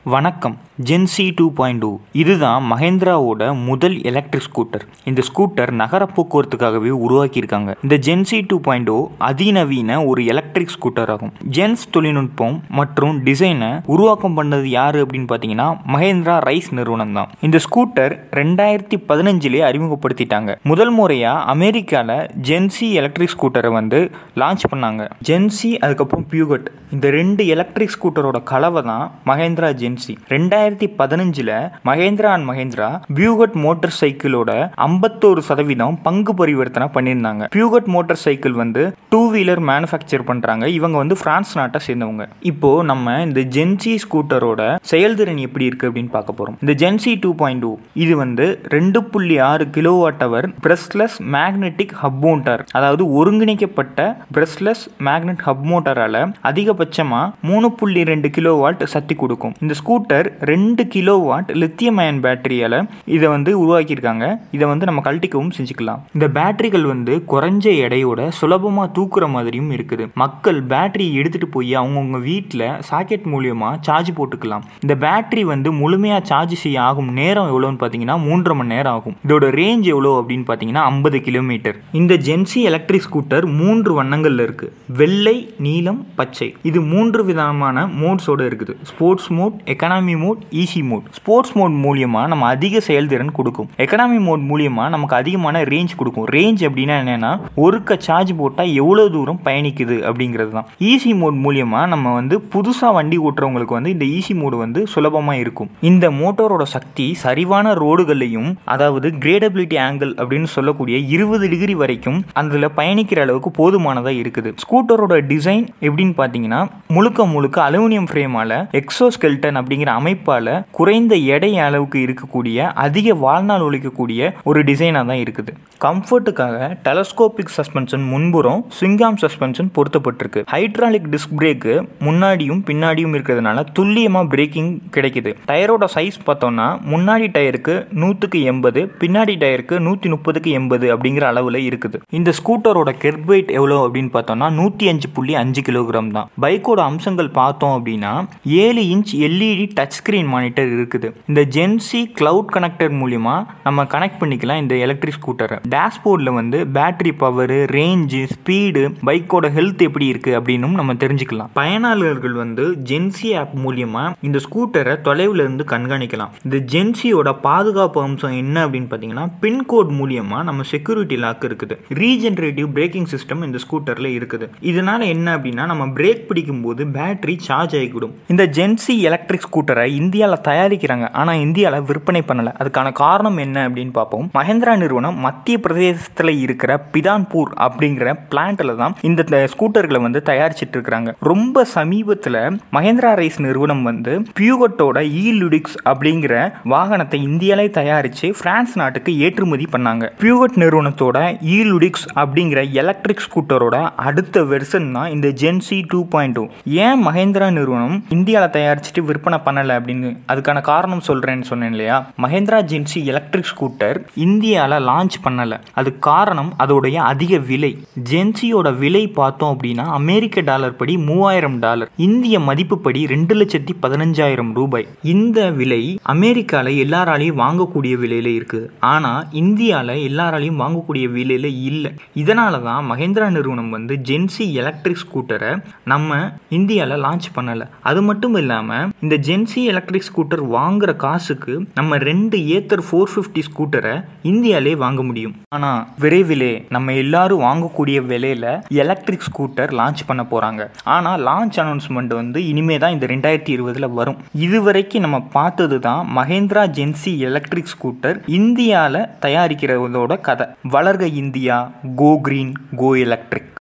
வணக்கம் gen Z two point two இதுதான் மஹேந்திராவோட முதல் எலக்ட்ரிக் ஸ்கூட்டர் இந்த ஸ்கூட்டர் நகர போக்குவரத்துக்காகவே உருவாக்கியிருக்காங்க இந்த ஜென்சி டூ பாயிண்ட் ஓ அதிநவீன ஒரு எலக்ட்ரிக் ஸ்கூட்டர் ஆகும் ஜென்ஸ் தொழில்நுட்பம் மற்றும் டிசைனை உருவாக்கம் பண்ணது யாரு அப்படின்னு பார்த்தீங்கன்னா மஹேந்திரா ரைஸ் நிறுவனம் தான் இந்த ஸ்கூட்டர் ரெண்டாயிரத்தி பதினஞ்சிலே அறிமுகப்படுத்திட்டாங்க முதல் முறையா அமெரிக்கால ஜென்சி எலக்ட்ரிக் ஸ்கூட்டரை வந்து லான்ச் பண்ணாங்க ஜென்சி அதுக்கப்புறம் பியூகட் இந்த ரெண்டு எலக்ட்ரிக் ஸ்கூட்டரோட கலவை தான் மகேந்திரா ஜென்சி ரெண்டாயிரத்தி பதினஞ்சில் Mahindra and Mahindra Peugeot motor சைக்கிளோட ஐம்பத்தோரு சதவீதம் பங்கு பரிவர்த்தனை பண்ணியிருந்தாங்க பியூகட் மோட்டார் சைக்கிள் வந்து டூ வீலர் மேனுஃபேக்சர் பண்ணுறாங்க இவங்க வந்து பிரான்ஸ் நாட்டை சேர்ந்தவங்க இப்போ நம்ம இந்த ஜென்சி ஸ்கூட்டரோட செயல்திறன் எப்படி இருக்கு அப்படின்னு பார்க்க போகிறோம் இந்த ஜென்சி டூ பாயிண்ட் டூ இது வந்து ரெண்டு புள்ளி ஆறு kilowatt hour brushless magnetic hub motor அதாவது ஒருங்கிணைக்கப்பட்ட பிரஸ்லெஸ் மேக்னெட் ஹப் மோட்டாரால அதிகபட்சமாக மூணு புள்ளி ரெண்டு கிலோ வாட் சக்தி கொடுக்கும் இந்த ஸ்கூட்டர் ரெண்டு கிலோ வாட் லித்தியம் அயன் பேட்டரியால் இதை வந்து உருவாக்கியிருக்காங்க இதை வந்து நம்ம கழட்டிக்கவும் செஞ்சுக்கலாம் இந்த பேட்டரிகள் வந்து குறைஞ்ச எடையோட சுலபமாக தூக்குற மாதிரியும் இருக்குது மக்கள் பேட்டரி எடுத்துட்டு போய் அவங்கவுங்க வீட்டில் சாக்கெட் மூலியமா சார்ஜ் போட்டுக்கலாம் இந்த பேட்டரி வந்து முழுமையாக சார்ஜ் செய்ய ஆகும் நேரம் எவ்வளோன்னு பார்த்தீங்கன்னா மூன்றரை மணி நேரம் ஆகும் இதோட ரேஞ்ச் எவ்வளோ அப்படின்னு பார்த்தீங்கன்னா ஐம்பது கிலோமீட்டர் இந்த ஜென்சி எலக்ட்ரிக் ஸ்கூட்டர் மூன்று வண்ணங்கள்ல இருக்கு வெள்ளை நீலம் பச்சை இது மூன்று விதமான மோட்ஸோட இருக்குது sports mode economy mode easy mode sports mode மூலியமா நம்ம அதிக செயல்திறன் கொடுக்கும் எக்கனாமி மோட் மூலியமா நமக்கு அதிகமான ரேஞ்ச் கொடுக்கும் ரேஞ்ச் அப்படின்னா என்னன்னா ஒருக்க சார்ஜ் போட்டால் எவ்வளோ தூரம் பயணிக்குது அப்படிங்கிறது தான் ஈஸி மோட் மூலியமா நம்ம வந்து புதுசாக வண்டி ஓட்டுறவங்களுக்கு வந்து இந்த ஈஸி மோடு வந்து சுலபமாக இருக்கும் இந்த மோட்டரோட சக்தி சரிவான ரோடுகள்லையும் அதாவது கிரேடபிலிட்டி ஆங்கிள் அப்படின்னு சொல்லக்கூடிய இருபது டிகிரி வரைக்கும் அதில் பயணிக்கிற அளவுக்கு போதுமானதாக இருக்குது ஸ்கூட்டரோட டிசைன் எப்படின்னு பார்த்தீங்கன்னா முழுக்க முழுக்க அலுமினியம் ஃப்ரேமால எக்ஸோஸ்கெல்டன் அப்படிங்கிற அமைப்பால் குறைந்த எடை அளவுக்கு இருக்கக்கூடிய அதிக வாழ்நாள் ஒழிக்கக்கூடிய ஒரு டிசைனாக தான் இருக்குது கம்ஃபர்ட்டுக்காக டெலஸ்கோபிக் சஸ்பென்ஷன் முன்புறம் ஸ்விங்காம் சஸ்பென்ஷன் பொருத்தப்பட்டிருக்கு ஹைட்ராலிக் டிஸ்க் பிரேக்கு முன்னாடியும் பின்னாடியும் இருக்கிறதுனால துல்லியமாக பிரேக்கிங் கிடைக்குது டயரோட சைஸ் பார்த்தோம்னா முன்னாடி டயருக்கு நூற்றுக்கு எண்பது பின்னாடி டயருக்கு நூற்றி முப்பதுக்கு எண்பது அப்படிங்கிற அளவில் இருக்குது இந்த ஸ்கூட்டரோட கெர்ப் வெயிட் எவ்வளோ அப்படின்னு பார்த்தோம்னா நூற்றி அஞ்சு புள்ளி அஞ்சு கிலோகிராம் தான் பைக்கோட அம்சங்கள் பார்த்தோம் அப்படின்னா ஏழு inch LED touch screen monitor இருக்குது இந்த ஜென்சி கிளவுட் கனெக்டர் மூலியமா நம்ம கனெக்ட் பண்ணிக்கலாம் இந்த எலக்ட்ரிக் ஸ்கூட்டரை டேஷ்போர்டில் வந்து பேட்டரி பவர் ரேஞ்சு ஸ்பீடு பைக்கோட ஹெல்த் எப்படி இருக்கு அப்படின்னும் நம்ம தெரிஞ்சுக்கலாம் பயனாளர்கள் வந்து ஜென்சி ஆப் மூலியமா இந்த ஸ்கூட்டரை தொலைவில் இருந்து கண்காணிக்கலாம் இந்த ஜென்சியோட பாதுகாப்பு அம்சம் என்ன அப்படின்னு பார்த்தீங்கன்னா பின்கோட் மூலியமா நம்ம செக்யூரிட்டி லாக் இருக்குது ரீஜென்ரேட்டிவ் பிரேக்கிங் சிஸ்டம் இந்த ஸ்கூட்டரில் இருக்குது இதனால என்ன அப்படின்னா நம்ம பிரேக் பிடிக்கும் போது பேட்டரி சார்ஜ் ஆகிவிடும் இந்த ஜென்சி எலக்ட்ரிக் ஸ்கூட்டரை இந்தியாவில் தயாரிக்கிறாங்க ஆனால் இந்தியாவில் விற்பனை பண்ணலை அதுக்கான காரணம் என்ன அப்படின்னு பார்ப்போம் மஹேந்திரா நிறுவனம் மத்திய பிரதேசத்தில் இருக்கிற பிதான்பூர் அப்படிங்கிற பிளான்ட்ல தான் இந்த ஸ்கூட்டர்களை வந்து தயாரிச்சிட்டு இருக்கிறாங்க ரொம்ப சமீபத்தில் மஹேந்திரா ரைஸ் நிறுவனம் வந்து பியூகட்டோட இ லுடிக்ஸ் அப்படிங்கிற வாகனத்தை இந்தியாவிலே தயாரித்து பிரான்ஸ் நாட்டுக்கு ஏற்றுமதி பண்ணாங்க பியூகட் நிறுவனத்தோட இ லுடிக்ஸ் அப்படிங்கிற எலக்ட்ரிக் ஸ்கூட்டரோட அடுத்த வெர்ஷன் தான் இந்த ஜென்சி டூ பாயிண்ட் டூ ஏன் மஹேந்திரா நிறுவனம் இந்தியாவில் தயாரிச்சுட்டு விற்பனை பண்ணலை அப்படின்னு அதுக்கான காரணம் சொல்கிறேன்னு சொன்னேன் இல்லையா மஹேந்திரா ஜென்சி எலக்ட்ரிக் ஸ்கூட்டர் இந்தியாவில் லான்ச் பண்ணலை அதுக்கு காரணம் அதோடைய அதிக விலை ஜென்சியோட விலை பார்த்தோம் அப்படின்னா அமெரிக்க டாலர் படி மூவாயிரம் டாலர் இந்திய மதிப்பு படி ரெண்டு லட்சத்தி பதினஞ்சாயிரம் ரூபாய் இந்த விலை அமெரிக்காவில் எல்லாராலையும் வாங்கக்கூடிய விலையில இருக்குது ஆனால் இந்தியாவில் எல்லாராலையும் வாங்கக்கூடிய விலையில இல்லை இதனால தான் மஹேந்திரா நிறுவனம் வந்து ஜென்சி எலக்ட்ரிக் ஸ்கூட்டரை நம்ம இந்தியாவில் லான்ச் பண்ணலை அது மட்டும் இல்லாமல் இந்த ஜென்சி எலக்ட்ரிக் ஸ்கூட்டர் வாங்குற காசுக்கு நம்ம ரெண்டு ஏத்தர் ஃபோர் ஃபிஃப்டி ஸ்கூட்டரை இந்தியாவிலே வாங்க முடியும் ஆனால் விரைவிலே நம்ம எல்லாரும் வாங்கக்கூடிய விலையில எலக்ட்ரிக் ஸ்கூட்டர் லான்ச் பண்ண போகிறாங்க ஆனால் லான்ச் அனௌன்ஸ்மெண்ட் வந்து இனிமே தான் இந்த ரெண்டாயிரத்தி இருபதில் வரும் இதுவரைக்கும் நம்ம பார்த்தது தான் மஹேந்திரா ஜென்சி எலக்ட்ரிக் ஸ்கூட்டர் இந்தியாவில் தயாரிக்கிறதோட கதை வளர்க India go green go electric